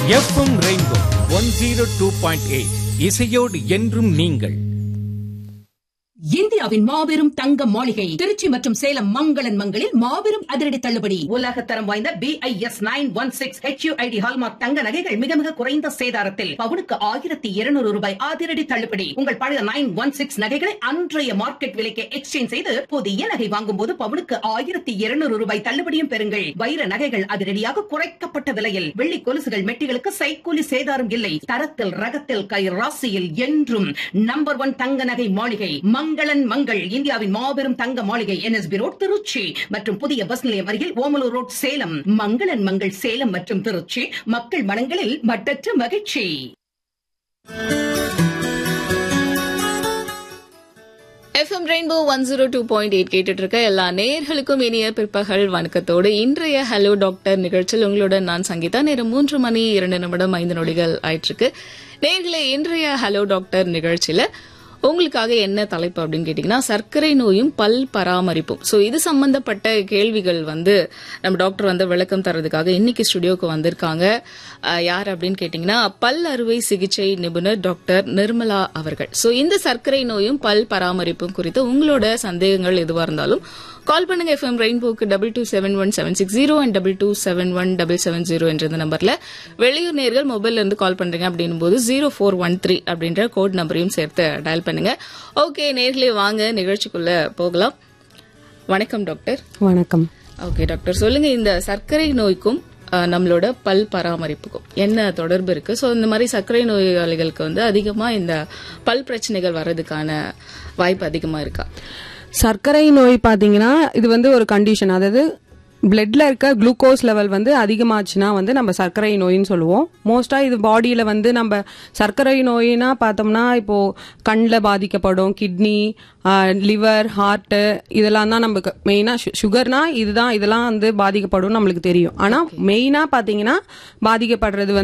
FM Rainbow one zero two point eight இசையோடு என்றும் நீங்கள் இந்தியாவின் மாபெரும் தங்க மாளிகை திருச்சி மற்றும் சேலம் மங்களன் மங்களில் மாபெரும் அதிரடி தள்ளுபடி உலக தரம் வாய்ந்த B I S nine one six HUID hallmark தங்க நகைகள் மிக மிக குறைந்த சேதாரத்தில் பவுனுக்கு ஆயிரத்தி இருநூறு ரூபாய் அதிரடி தள்ளுபடி உங்கள் பழைய நைன் ஒன் சிக்ஸ் நகைகளை அன்றைய மார்க்கெட் விலைக்கு எக்ஸ்சேஞ்ச் செய்து புதிய நகை வாங்கும் போது பவுனுக்கு ஆயிரத்தி இருநூறு ரூபாய் தள்ளுபடியும் பெறுங்கள் வைர நகைகள் அதிரடியாக குறைக்கப்பட்ட விலையில் வெள்ளி கொலுசுகள் மெட்டிகளுக்கு சைக்கூலி சேதாரம் இல்லை தரத்தில் ரகத்தில் கை ராசியில் என்றும் நம்பர் ஒன் தங்க நகை மாளிகை மங்களன் மங்கள் இந்தியாவின் மாபெரும் தங்க மாளிகை என்எஸ்பி ரோட் திருச்சி மற்றும் புதிய பஸ் நிலையம் அருகில் ஓமலூர் ரோட் சேலம் மங்களன் மங்கள் சேலம் மற்றும் திருச்சி மக்கள் மனங்களில் மட்டற்ற மகிழ்ச்சி FM Rainbow one zero two point eight கேட்டுட்டு இருக்க எல்லா நேயர்களுக்கும் இனிய பிற்பகல் வணக்கத்தோடு இன்றைய ஹலோ டாக்டர் நிகழ்ச்சியில் உங்களுடன் நான் சங்கீதா நேரம் மூன்று மணி இரண்டு நிமிடம் ஐந்து நொடிகள் ஆயிட்டு இருக்கு நேர்களே இன்றைய ஹலோ டாக்டர் நிகழ்ச்சியில உங்களுக்காக என்ன தலைப்பு அப்படின்னு கேட்டீங்கன்னா சர்க்கரை நோயும் பல் பராமரிப்பும் சோ இது சம்பந்தப்பட்ட கேள்விகள் வந்து நம்ம டாக்டர் வந்து விளக்கம் தரதுக்காக இன்னைக்கு ஸ்டுடியோக்கு வந்திருக்காங்க அஹ், யார் அப்படின்னு கேட்டீங்கன்னா பல் அறுவை சிகிச்சை நிபுணர் டாக்டர் நிர்மலா அவர்கள் சோ இந்த சர்க்கரை நோயும் பல் பராமரிப்பும் குறித்து உங்களோட சந்தேகங்கள் எதுவா இருந்தாலும் கால் பண்ணுங்க எஃப்எம் ரெயின்போக்கு double two seven one seven six zero and double two seven one double seven zero என்ற இந்த நம்பர்ல வெளியூர் நேர்கள் மொபைல்ல இருந்து கால் பண்றீங்க அப்படின்னும் போது ஜீரோ ஃபோர் ஒன் த்ரீ அப்படின்ற கோட் நம்பரையும் சேர்த்து டயல் பண்ணுங்க ஓகே நேர்களே வாங்க நிகழ்ச்சிக்குள்ள போகலாம் வணக்கம் டாக்டர் வணக்கம் ஓகே டாக்டர் சொல்லுங்க இந்த சர்க்கரை நோய்க்கும் அஹ், நம்மளோட பல் பராமரிப்புக்கும் என்ன தொடர்பு இருக்கு ஸோ இந்த மாதிரி சர்க்கரை நோயாளிகளுக்கு வந்து அதிகமா இந்த பல் பிரச்சனைகள் வர்றதுக்கான வாய்ப்பு அதிகமா இருக்கா சர்க்கரை நோய் பாத்தீங்கன்னா இது வந்து ஒரு கண்டிஷன் அதாவது பிளட்ல இருக்க குளுக்கோஸ் லெவல் வந்து அதிகமாச்சுன்னா வந்து நம்ம சர்க்கரை நோயின்னு சொல்லுவோம் மோஸ்டா இது பாடியில வந்து நம்ம சர்க்கரை நோயினா பார்த்தோம்னா இப்போ கண்ணில் பாதிக்கப்படும் கிட்னி லிவர் ஹார்ட் இதெல்லாம் தான் நமக்கு மெயினா சுகர்னா இதுதான் இதெல்லாம் வந்து பாதிக்கப்படும் நம்மளுக்கு தெரியும் ஆனா மெயினா பாத்தீங்கன்னா பாதிக்கப்படுறது வந்து